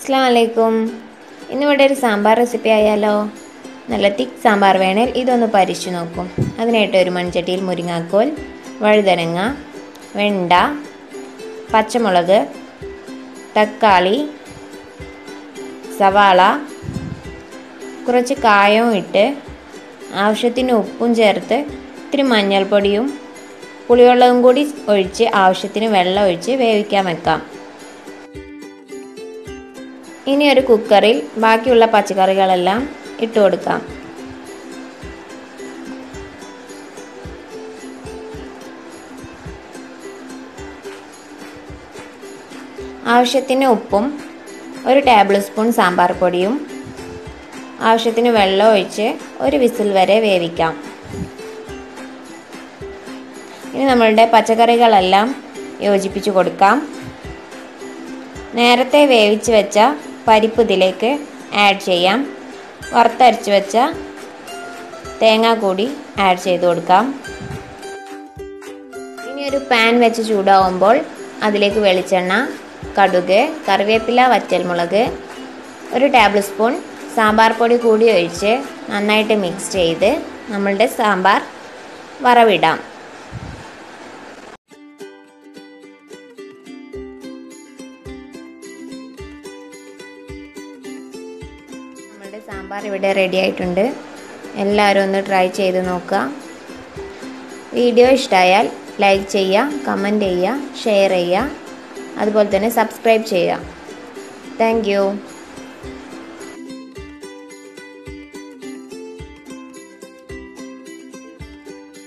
അസ്സാം വലൈക്കും ഇന്നിവിടെ ഒരു സാമ്പാർ റെസിപ്പി ആയാലോ നല്ല തിക്ക് സാമ്പാർ വേണേൽ ഇതൊന്ന് പരിച്ചു നോക്കും അതിനായിട്ട് ഒരു മൺചട്ടിയിൽ മുരിങ്ങാക്കോൽ വഴുതനങ്ങ വെണ്ട പച്ചമുളക് തക്കാളി സവാള കുറച്ച് കായവും ഇട്ട് ആവശ്യത്തിന് ഉപ്പും ചേർത്ത് ഇത്തിരി മഞ്ഞൾപ്പൊടിയും പുളിവെള്ളവും കൂടി ഒഴിച്ച് ആവശ്യത്തിന് വെള്ളം ഒഴിച്ച് വേവിക്കാൻ വെക്കാം ഇനി ഒരു കുക്കറിൽ ബാക്കിയുള്ള പച്ചക്കറികളെല്ലാം ഇട്ട് കൊടുക്കാം ആവശ്യത്തിന് ഉപ്പും ഒരു ടേബിൾ സ്പൂൺ സാമ്പാർ പൊടിയും ആവശ്യത്തിന് വെള്ളം ഒഴിച്ച് ഒരു വിസിൽ വരെ വേവിക്കാം ഇനി നമ്മളുടെ പച്ചക്കറികളെല്ലാം യോജിപ്പിച്ച് കൊടുക്കാം നേരത്തെ വേവിച്ച് വെച്ച പരിപ്പ് ഇതിലേക്ക് ആഡ് ചെയ്യാം വറുത്തരച്ച് വെച്ച തേങ്ങ കൂടി ആഡ് ചെയ്ത് കൊടുക്കാം ഇനി ഒരു പാൻ വെച്ച് ചൂടാവുമ്പോൾ അതിലേക്ക് വെളിച്ചെണ്ണ കടുക് കറിവേപ്പില വറ്റൽമുളക് ഒരു ടേബിൾ സ്പൂൺ സാമ്പാർ പൊടി കൂടി ഒഴിച്ച് നന്നായിട്ട് മിക്സ് ചെയ്ത് നമ്മളുടെ സാമ്പാർ വറവിടാം നമ്മളുടെ സാമ്പാർ ഇവിടെ റെഡി ആയിട്ടുണ്ട് എല്ലാവരും ഒന്ന് ട്രൈ ചെയ്ത് നോക്കുക വീഡിയോ ഇഷ്ടമായാൽ ലൈക്ക് ചെയ്യുക കമൻറ്റ് ചെയ്യുക ഷെയർ ചെയ്യുക അതുപോലെ തന്നെ സബ്സ്ക്രൈബ് ചെയ്യുക താങ്ക്